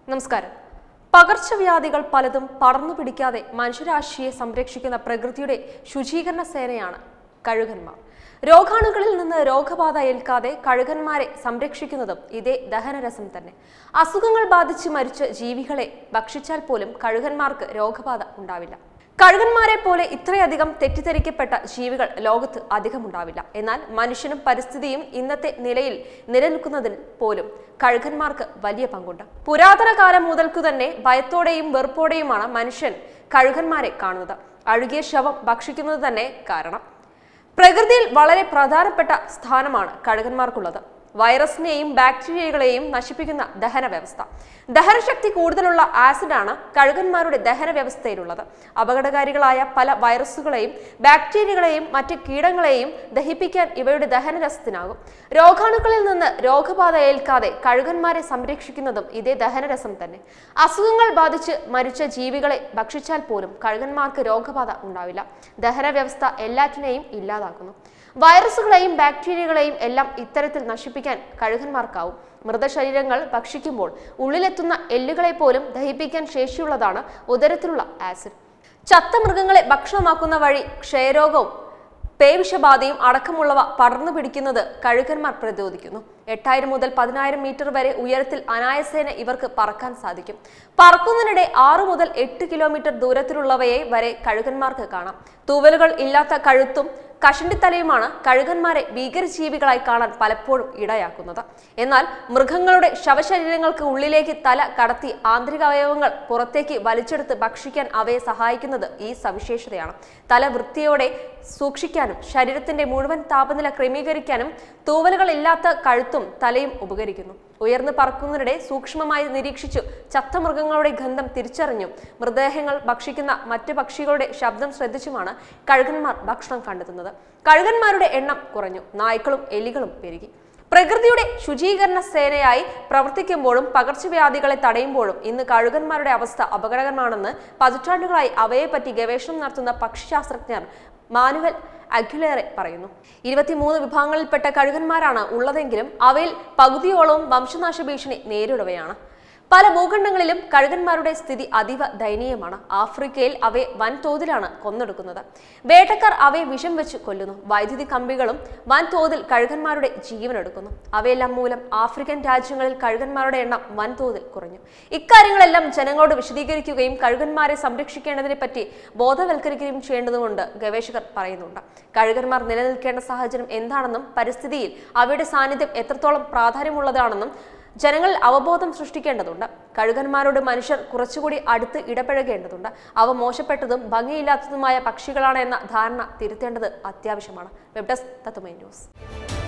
നമസ്കാരം പകർച്ചവ്യാധികൾ പലതും പടർന്നു പിടിക്കാതെ മനുഷ്യരാശിയെ സംരക്ഷിക്കുന്ന പ്രകൃതിയുടെ ശുചീകരണ സേനയാണ് കഴുകന്മാർ രോഗാണുകളിൽ നിന്ന് രോഗബാധ ഏൽക്കാതെ കഴുകന്മാരെ സംരക്ഷിക്കുന്നതും ഇതേ ദഹനരസം തന്നെ അസുഖങ്ങൾ ബാധിച്ച് മരിച്ച ജീവികളെ ഭക്ഷിച്ചാൽ പോലും കഴുകന്മാർക്ക് രോഗബാധ ഉണ്ടാവില്ല കഴുകന്മാരെ പോലെ ഇത്രയധികം തെറ്റിദ്ധരിക്കപ്പെട്ട ജീവികൾ ലോകത്ത് അധികമുണ്ടാവില്ല എന്നാൽ മനുഷ്യനും പരിസ്ഥിതിയും ഇന്നത്തെ നിലയിൽ നിലനിൽക്കുന്നതിൽ പോലും കഴുകന്മാർക്ക് വലിയ പങ്കുണ്ട് പുരാതന കാലം മുതൽക്കു തന്നെ ഭയത്തോടെയും വെറുപ്പോടെയുമാണ് മനുഷ്യൻ കഴുകന്മാരെ കാണുന്നത് അഴുകിയ ശവം ഭക്ഷിക്കുന്നത് തന്നെ കാരണം പ്രകൃതിയിൽ വളരെ പ്രധാനപ്പെട്ട സ്ഥാനമാണ് കഴുകന്മാർക്കുള്ളത് വൈറസിനെയും ബാക്ടീരിയകളെയും നശിപ്പിക്കുന്ന ദഹന വ്യവസ്ഥ ദഹനശക്തി കൂടുതലുള്ള ആസിഡാണ് കഴുകന്മാരുടെ ദഹന വ്യവസ്ഥയിലുള്ളത് അപകടകാരികളായ പല വൈറസുകളെയും ബാക്ടീരിയകളെയും മറ്റ് കീടങ്ങളെയും ദഹിപ്പിക്കാൻ ഇവയുടെ ദഹനരസത്തിനാകും രോഗാണുക്കളിൽ നിന്ന് രോഗബാധ ഏൽക്കാതെ കഴുകന്മാരെ സംരക്ഷിക്കുന്നതും ഇതേ ദഹനരസം തന്നെ അസുഖങ്ങൾ ബാധിച്ച് മരിച്ച ജീവികളെ ഭക്ഷിച്ചാൽ പോലും കഴുകന്മാർക്ക് രോഗബാധ ഉണ്ടാവില്ല ദഹന വ്യവസ്ഥ എല്ലാറ്റിനെയും ഇല്ലാതാക്കുന്നു വൈറസുകളെയും ബാക്ടീരിയകളെയും എല്ലാം ഇത്തരത്തിൽ നശിപ്പിക്കാൻ കഴുകന്മാർക്കാവും മൃതശരീരങ്ങൾ ഭക്ഷിക്കുമ്പോൾ ഉള്ളിലെത്തുന്ന എല്ലുകളെ പോലും ദഹിപ്പിക്കാൻ ശേഷിയുള്ളതാണ് ഉദരത്തിലുള്ള ആസിഡ് ചത്ത മൃഗങ്ങളെ ഭക്ഷണമാക്കുന്ന വഴി ക്ഷയരോഗവും പേവിഷബാധയും അടക്കമുള്ളവ പടർന്നു പിടിക്കുന്നത് കഴുകന്മാർ പ്രതിരോധിക്കുന്നു എട്ടായിരം മുതൽ പതിനായിരം മീറ്റർ വരെ ഉയരത്തിൽ അനായസേന ഇവർക്ക് പറക്കാൻ സാധിക്കും പറക്കുന്നതിനിടെ ആറു മുതൽ എട്ട് കിലോമീറ്റർ ദൂരത്തിലുള്ളവയെ വരെ കഴുകന്മാർക്ക് കാണാം തൂവലുകൾ ഇല്ലാത്ത കഴുത്തും കഷണ്ടിത്തലയുമാണ് കഴുകന്മാരെ ഭീകരജീവികളായി കാണാൻ പലപ്പോഴും ഇടയാക്കുന്നത് എന്നാൽ മൃഗങ്ങളുടെ ശവശരീരങ്ങൾക്ക് ഉള്ളിലേക്ക് തല കടത്തി ആന്തരിക അവയവങ്ങൾ പുറത്തേക്ക് വലിച്ചെടുത്ത് ഭക്ഷിക്കാൻ അവയെ സഹായിക്കുന്നത് ഈ സവിശേഷതയാണ് തല വൃത്തിയോടെ സൂക്ഷിക്കാനും ശരീരത്തിന്റെ മുഴുവൻ താപനില ക്രമീകരിക്കാനും തൂവലുകൾ ഇല്ലാത്ത കഴുത്തും തലയും ഉപകരിക്കുന്നു ഉയർന്നു പറക്കുന്നതിനിടെ സൂക്ഷ്മമായി നിരീക്ഷിച്ചു ചത്ത മൃഗങ്ങളുടെ ഗന്ധം തിരിച്ചറിഞ്ഞും മൃതദേഹങ്ങൾ ഭക്ഷിക്കുന്ന മറ്റു പക്ഷികളുടെ ശബ്ദം ശ്രദ്ധിച്ചുമാണ് കഴുകന്മാർ ഭക്ഷണം കണ്ടെത്തുന്നത് കഴുകന്മാരുടെ എണ്ണം കുറഞ്ഞു നായ്ക്കളും എലികളും പെരുകി പ്രകൃതിയുടെ ശുചീകരണ സേനയായി പ്രവർത്തിക്കുമ്പോഴും പകർച്ചവ്യാധികളെ തടയുമ്പോഴും ഇന്ന് കഴുകന്മാരുടെ അവസ്ഥ അപകടകരമാണെന്ന് പതിറ്റാണ്ടുകളായി അവയെപ്പറ്റി ഗവേഷണം നടത്തുന്ന പക്ഷിശാസ്ത്രജ്ഞർ മാനുവൽ അഗ്യുലേറെ പറയുന്നു ഇരുപത്തിമൂന്ന് വിഭാഗങ്ങളിൽപ്പെട്ട കഴുകന്മാരാണ് ഉള്ളതെങ്കിലും അവയിൽ പകുതിയോളവും വംശനാശ ഭീഷണി നേരിടവയാണ് പല ഭൂഖണ്ഡങ്ങളിലും കഴുകന്മാരുടെ സ്ഥിതി അതീവ ദയനീയമാണ് ആഫ്രിക്കയിൽ അവയെ വൻതോതിലാണ് കൊന്നെടുക്കുന്നത് വേട്ടക്കാർ അവയെ വിഷം വെച്ച് കൊല്ലുന്നു വൈദ്യുതി കമ്പികളും വൻതോതിൽ കഴുകന്മാരുടെ ജീവനെടുക്കുന്നു അവയെല്ലാം മൂലം ആഫ്രിക്കൻ രാജ്യങ്ങളിൽ കഴുകന്മാരുടെ എണ്ണം വൻതോതിൽ കുറഞ്ഞു ഇക്കാര്യങ്ങളെല്ലാം ജനങ്ങളോട് വിശദീകരിക്കുകയും കഴുകന്മാരെ സംരക്ഷിക്കേണ്ടതിനെ പറ്റി ബോധവൽക്കരിക്കുകയും ചെയ്യേണ്ടതുകൊണ്ട് ഗവേഷകർ പറയുന്നുണ്ട് കഴുകന്മാർ നിലനിൽക്കേണ്ട സാഹചര്യം എന്താണെന്നും പരിസ്ഥിതിയിൽ അവയുടെ സാന്നിധ്യം എത്രത്തോളം പ്രാധാന്യമുള്ളതാണെന്നും ജനങ്ങളിൽ അവബോധം സൃഷ്ടിക്കേണ്ടതുണ്ട് കഴുകന്മാരോട് മനുഷ്യർ കുറച്ചുകൂടി അടുത്ത് ഇടപഴകേണ്ടതുണ്ട് അവ മോശപ്പെട്ടതും ഭംഗിയില്ലാത്തതുമായ പക്ഷികളാണ് എന്ന ധാരണ തിരുത്തേണ്ടത് അത്യാവശ്യമാണ് വെബ് ഡെസ്ക് തത്തുമൈ ന്യൂസ്